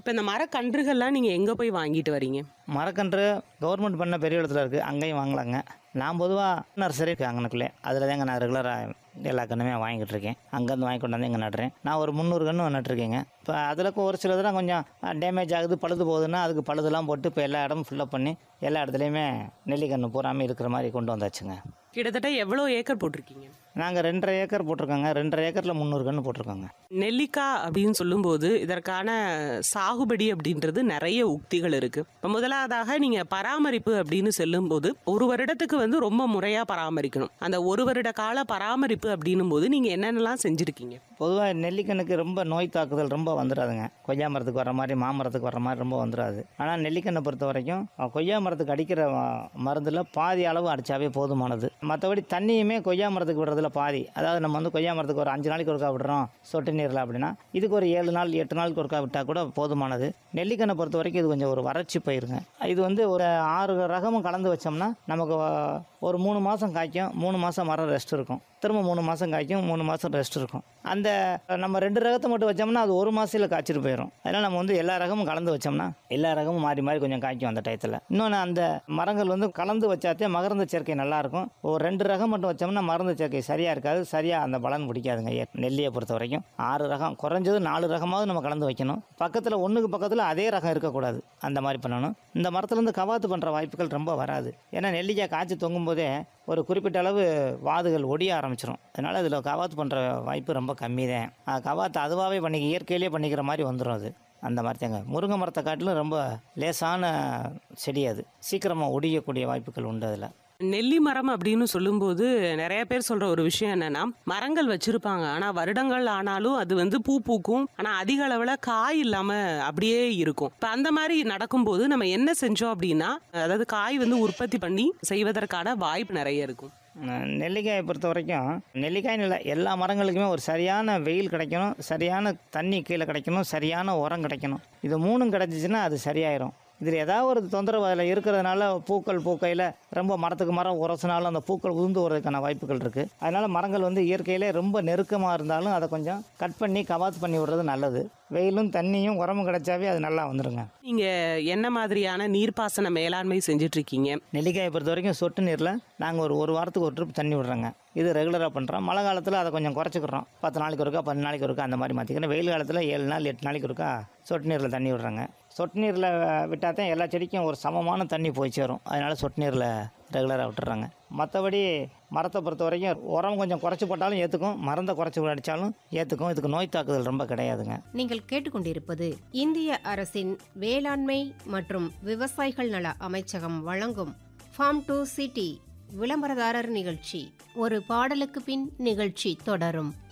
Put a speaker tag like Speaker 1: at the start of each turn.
Speaker 1: இப்போ இந்த மரக்கன்றுகள்லாம் நீங்கள் எங்கே போய் வாங்கிட்டு வரீங்க
Speaker 2: மரக்கன்று கவர்மெண்ட் பண்ண பெரிய இடத்துல இருக்குது அங்கேயும் வாங்கலாங்க நான் பொதுவாக நர்சரி இருக்குது அங்கனக்குள்ளே அதில் தாங்க நான் ரெகுலராக எல்லா கன்றுமே வாங்கிட்டு இருக்கேன் அங்கேருந்து வாங்கி கொண்டாந்து இங்கே நடுறேன் நான் ஒரு முந்நூறு கன்று நட்டுருக்கேங்க இப்போ அதில் ஒரு சிலதெல்லாம் கொஞ்சம் டேமேஜ் ஆகுது பழுது போகுதுன்னா அதுக்கு பழுதுலாம் போட்டு இப்போ எல்லா இடமும் ஃபில்லப் பண்ணி எல்லா இடத்துலையுமே நெல்லிக்கன்று பூராமே இருக்கிற மாதிரி கொண்டு வந்தாச்சுங்க
Speaker 1: கிட்டத்தட்ட எவ்வளோ ஏக்கர் போட்டிருக்கீங்க
Speaker 2: நாங்கள் ரெண்டரை ஏக்கர் போட்டிருக்கோங்க ரெண்டரை ஏக்கரில் முந்நூறு கன்று போட்டிருக்கோங்க
Speaker 1: நெல்லிக்காய் அப்படின்னு சொல்லும்போது இதற்கான சாகுபடி அப்படின்றது நிறைய உக்திகள் இருக்கு இப்போ முதலாவதாக நீங்க பராமரிப்பு அப்படின்னு சொல்லும்போது ஒரு வருடத்துக்கு வந்து ரொம்ப முறையா பராமரிக்கணும் அந்த ஒரு வருட கால பராமரிப்பு அப்படின்னும் போது நீங்க என்னென்னலாம் செஞ்சிருக்கீங்க
Speaker 2: பொதுவாக நெல்லிக்கண்ணுக்கு ரொம்ப நோய் தாக்குதல் ரொம்ப வந்துடாதுங்க கொய்யா மரத்துக்கு வர மாதிரி மாமரத்துக்கு வர மாதிரி ரொம்ப வந்துடாது ஆனால் நெல்லிக்கண்ணை பொறுத்த வரைக்கும் அஹ், கொய்யா மரத்துக்கு அடிக்கிற அஹ், மருந்துல பாதி அளவு அடித்தாவே போதுமானது மற்றபடி தண்ணியுமே கொய்யா மரத்துக்கு விடுறதுல பாதி அதாவது நம்ம வந்து கொய்யா மரத்துக்கு ஒரு அஞ்சு நாளைக்கு ஒருக்கா விடுறோம் சொட்டு நீரில் அப்படின்னா இதுக்கு ஒரு ஏழு நாள் எட்டு நாளுக்கு ஒருக்கா விட்டால் கூட போதுமானது நெல்லிக்கண்ணை பொறுத்த வரைக்கும் இது கொஞ்சம் ஒரு வறட்சி பயிருங்க இது வந்து ஒரு ஆறு ரகமும் கலந்து வச்சோம்னா நமக்கு அஹ், ஒரு மூணு மாதம் காய்க்கும் மூணு மாதம் மரம் ரெஸ்ட் இருக்கும் திரும்ப மூணு மாதம் காய்க்கும் மூணு மாதம் ரெஸ்ட் இருக்கும் அந்த நம்ம ரெண்டு ரகத்தை மட்டும் வச்சோம்னா அது ஒரு மாதத்தில் காய்ச்சிட்டு போயிடும் அதனால் நம்ம வந்து எல்லா ரகமும் கலந்து வச்சோம்னா எல்லா ரகமும் மாறி மாறி கொஞ்சம் காய்க்கும் அந்த டயத்தில் இன்னொன்று அந்த மரங்கள் வந்து கலந்து வச்சாத்தே மகரந்த சேர்க்கை நல்லாயிருக்கும் ஒரு ரெண்டு ரகம் மட்டும் வச்சோம்னா மருந்து சேர்க்கை சரியாக இருக்காது சரியாக அந்த பலன் பிடிக்காதுங்க ஏ- நெல்லியை பொறுத்த வரைக்கும் ஆறு ரகம் குறைஞ்சது நாலு ரகமாவது நம்ம கலந்து வைக்கணும் பக்கத்தில் ஒன்றுக்கு பக்கத்தில் அதே ரகம் இருக்கக்கூடாது அந்த மாதிரி பண்ணணும் இந்த மரத்துலேருந்து கவாத்து பண்ணுற வாய்ப்புகள் ரொம்ப வராது ஏன்னா நெல்லிக்காய் காய்ச்சி தொங்கும் போதே ஒரு குறிப்பிட்ட அளவு வாதுகள் ஒடிய ஆரம்பிச்சிடும் அதனால் அதில் கவாத்து பண்ணுற வாய்ப்பு ரொம்ப கம்மி தான் கவாத்து அதுவாகவே பண்ணி இயற்கையிலே பண்ணிக்கிற மாதிரி வந்துடும் அது அந்த மாதிரி தாங்க முருங்கை மரத்தை காட்டிலும் ரொம்ப லேசான செடி அது சீக்கிரமாக ஒடியக்கூடிய வாய்ப்புகள் உண்டு அதில்
Speaker 1: நெல்லி மரம் அப்படின்னு சொல்லும்போது நிறைய பேர் சொல்ற ஒரு விஷயம் என்னன்னா மரங்கள் வச்சிருப்பாங்க ஆனா வருடங்கள் ஆனாலும் அது வந்து பூ பூக்கும் ஆனா அதிக அளவுல காய் இல்லாம அப்படியே இருக்கும் இப்ப அந்த மாதிரி நடக்கும்போது நம்ம என்ன செஞ்சோம் அப்படின்னா அதாவது காய் வந்து உற்பத்தி பண்ணி செய்வதற்கான வாய்ப்பு நிறைய இருக்கும்
Speaker 2: அஹ் நெல்லிக்காயை பொறுத்த வரைக்கும் நெல்லிக்காய்னு இல்லை எல்லா மரங்களுக்குமே ஒரு சரியான வெயில் கிடைக்கணும் சரியான தண்ணி கீழே கிடைக்கணும் சரியான உரம் கிடைக்கணும் இது மூணும் கிடைச்சிச்சின்னா அது சரியாயிரும் இதில் ஏதாவது ஒரு தொந்தரவு அதில் இருக்கிறதுனால பூக்கள் பூக்கையில் ரொம்ப மரத்துக்கு மரம் உரசினாலும் அந்த பூக்கள் உதிர்ந்து வரதுக்கான வாய்ப்புகள் இருக்குது அதனால் மரங்கள் வந்து இயற்கையிலே ரொம்ப நெருக்கமாக இருந்தாலும் அதை கொஞ்சம் கட் பண்ணி கவாத்து பண்ணி விடுறது நல்லது வெயிலும் தண்ணியும் உரமும் கிடைச்சாவே அது நல்லா வந்துருங்க
Speaker 1: நீங்க என்ன மாதிரியான நீர்ப்பாசன மேலாண்மை செஞ்சுட்டு இருக்கீங்க
Speaker 2: நெல்லிக்காயை பொறுத்த வரைக்கும் சொட்டு நீரில் நாங்கள் ஒரு ஒரு வாரத்துக்கு ஒரு ட்ரிப் தண்ணி விடுறோங்க இது ரெகுலராக பண்ணுறோம் மழை காலத்தில் அதை கொஞ்சம் குறைச்சிக்கிறோம் பத்து நாளைக்கு ஒருக்கா பத்து நாளைக்கு ஒருக்கா அந்த மாதிரி மாற்றிக்கிறோம் வெயில் காலத்தில் ஏழு நாள் எட்டு நாளைக்கு ஒருக்கா சொட்டு நீரில் தண்ணி விடுறாங்க சொட்டு நீரில் விட்டால் தான் எல்லா செடிக்கும் ஒரு சமமான தண்ணி போய் சேரும் அதனால் சொட்டு நீரில் ரெகுலராக விட்டுறாங்க மற்றபடி மரத்தை பொறுத்த வரைக்கும் உரம் கொஞ்சம் குறைச்சி போட்டாலும் ஏற்றுக்கும் மருந்தை குறைச்சி அடித்தாலும் ஏற்றுக்கும் இதுக்கு நோய் தாக்குதல் ரொம்ப கிடையாதுங்க
Speaker 3: நீங்கள் கேட்டுக்கொண்டிருப்பது இந்திய அரசின் வேளாண்மை மற்றும் விவசாயிகள் நல அமைச்சகம் வழங்கும் ஃபார்ம் டு சிட்டி விளம்பரதாரர் நிகழ்ச்சி ஒரு பாடலுக்கு பின் நிகழ்ச்சி தொடரும்